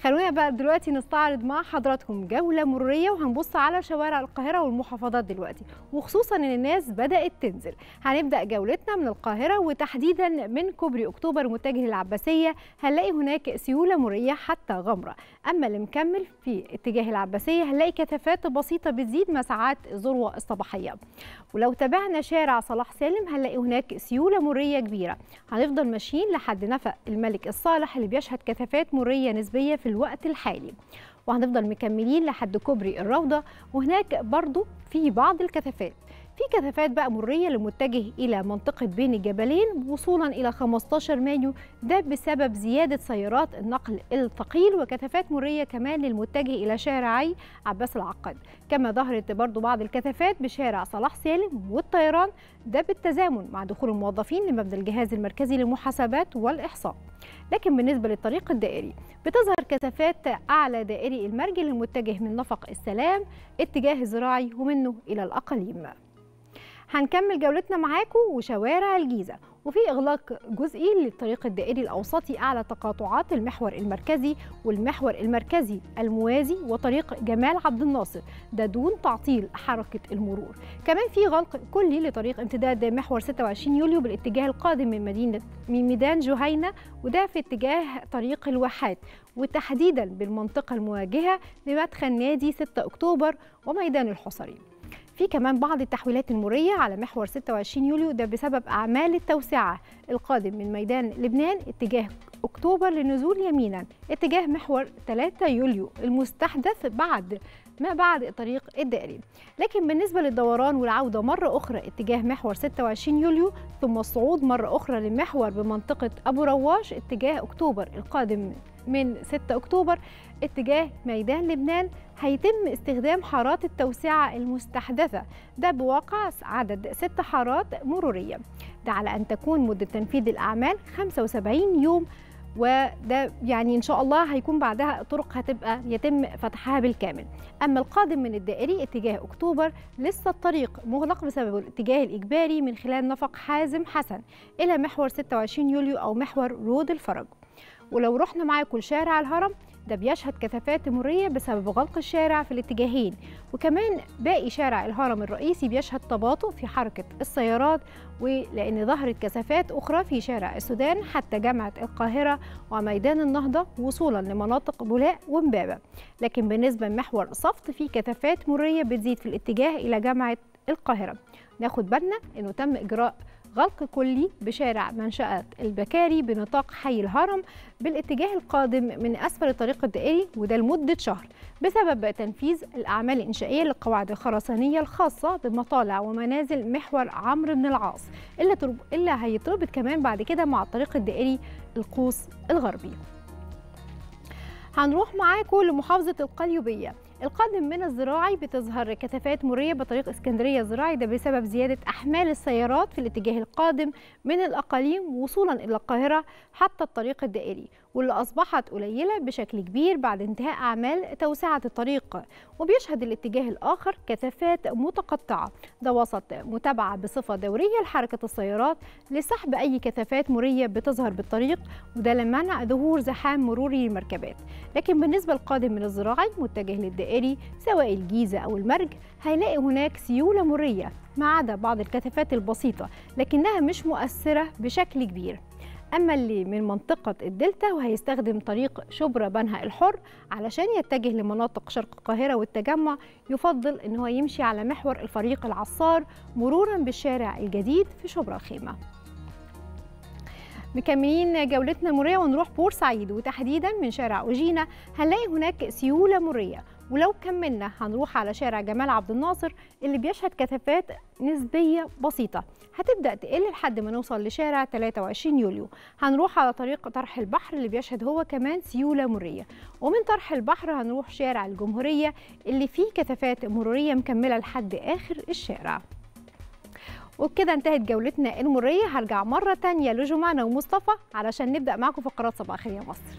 خلونا بقى دلوقتي نستعرض مع حضراتكم جولة مرورية وهنبص على شوارع القاهرة والمحافظات دلوقتي وخصوصا ان الناس بدأت تنزل هنبدأ جولتنا من القاهرة وتحديدا من كوبري اكتوبر متجه للعباسية هنلاقي هناك سيولة مرورية حتى غمرة اما اللي مكمل في اتجاه العباسية هنلاقي كثافات بسيطة بتزيد مع ساعات الذروة الصباحية ولو تابعنا شارع صلاح سالم هنلاقي هناك سيولة مرورية كبيرة هنفضل ماشيين لحد نفق الملك الصالح اللي بيشهد كثافات مرورية نسبية في الوقت الحالي وهنفضل مكملين لحد كوبري الروضة وهناك برضو في بعض الكثافات في كثافات بقى مرية لمتجه إلى منطقة بين الجبلين وصولا إلى 15 مايو ده بسبب زيادة سيارات النقل الثقيل وكثافات مرية كمان للمتجه إلى شارعي عباس العقاد كما ظهرت برضو بعض الكثافات بشارع صلاح سالم والطيران ده بالتزامن مع دخول الموظفين لمبنى الجهاز المركزي للمحاسبات والإحصاء لكن بالنسبة للطريق الدائري بتظهر كثافات أعلى دائري المرج المتجه من نفق السلام اتجاه الزراعي ومنه إلى الأقاليم هنكمل جولتنا معاكم وشوارع الجيزة وفي إغلاق جزئي للطريق الدائري الأوسطي أعلى تقاطعات المحور المركزي والمحور المركزي الموازي وطريق جمال عبد الناصر ده دون تعطيل حركة المرور كمان في غلق كلي لطريق امتداد محور 26 يوليو بالاتجاه القادم من مدينة من ميدان جهينة وده في اتجاه طريق الواحات وتحديدا بالمنطقة المواجهة لمدخل نادي 6 أكتوبر وميدان الحصري في كمان بعض التحويلات المرية على محور 26 يوليو ده بسبب أعمال التوسعة القادم من ميدان لبنان اتجاه أكتوبر للنزول يمينا اتجاه محور 3 يوليو المستحدث بعد ما بعد الطريق الدائري لكن بالنسبة للدوران والعودة مرة أخرى اتجاه محور 26 يوليو ثم الصعود مرة أخرى للمحور بمنطقة أبو رواش اتجاه أكتوبر القادم من 6 أكتوبر اتجاه ميدان لبنان هيتم استخدام حارات التوسعة المستحدثة ده بواقع عدد ست حارات مرورية ده على أن تكون مدة تنفيذ الأعمال 75 يوم وده يعني ان شاء الله هيكون بعدها طرق هتبقى يتم فتحها بالكامل اما القادم من الدائري اتجاه اكتوبر لسه الطريق مغلق بسبب الاتجاه الاجباري من خلال نفق حازم حسن الى محور 26 يوليو او محور رود الفرج ولو رحنا معاكم لشارع الهرم ده بيشهد كثافات مرية بسبب غلق الشارع في الاتجاهين وكمان باقي شارع الهرم الرئيسي بيشهد تباطؤ في حركة السيارات ولأن ظهرت كثافات أخرى في شارع السودان حتى جامعة القاهرة وميدان النهضة وصولا لمناطق بولاق ومبابة لكن بالنسبة لمحور صفت في كثافات مرية بتزيد في الاتجاه إلى جامعة القاهرة ناخد بالنا أنه تم إجراء غلق كلي بشارع منشأة البكاري بنطاق حي الهرم بالاتجاه القادم من أسفل الطريق الدائري وده لمدة شهر بسبب تنفيذ الأعمال الإنشائية للقواعد الخرسانية الخاصة بمطالع ومنازل محور عمرو بن العاص اللي, ترب... اللي هيتربط كمان بعد كده مع الطريق الدائري القوس الغربي هنروح معاكم لمحافظة القليوبية القادم من الزراعي بتظهر كثافات مريه بطريق اسكندريه الزراعي ده بسبب زياده احمال السيارات في الاتجاه القادم من الاقاليم وصولا الى القاهره حتى الطريق الدائري واللي اصبحت قليله بشكل كبير بعد انتهاء اعمال توسعه الطريق وبيشهد الاتجاه الاخر كثافات متقطعه ده وسط متابعه بصفه دوريه لحركه السيارات لسحب اي كثافات مريه بتظهر بالطريق وده لمنع ظهور زحام مروري للمركبات لكن بالنسبه للقادم من الزراعي متجه للدائري الدائري سواء الجيزة أو المرج هيلاقي هناك سيولة مرية ما عدا بعض الكثافات البسيطة لكنها مش مؤثرة بشكل كبير أما اللي من منطقة الدلتا وهيستخدم طريق شبرا بنها الحر علشان يتجه لمناطق شرق القاهرة والتجمع يفضل إن هو يمشي على محور الفريق العصار مرورا بالشارع الجديد في شبرا الخيمة مكملين جولتنا المرية ونروح بورسعيد وتحديدا من شارع أوجينا هنلاقي هناك سيولة مرية ولو كملنا هنروح على شارع جمال عبد الناصر اللي بيشهد كثافات نسبية بسيطة هتبدأ تقل لحد ما نوصل لشارع 23 يوليو هنروح على طريق طرح البحر اللي بيشهد هو كمان سيولة مرية ومن طرح البحر هنروح شارع الجمهورية اللي فيه كثافات مرورية مكملة لحد آخر الشارع وبكده انتهت جولتنا المرية هرجع مرة تانية لجمانة ومصطفى علشان نبدأ معكم فقرات صباح خير يا مصر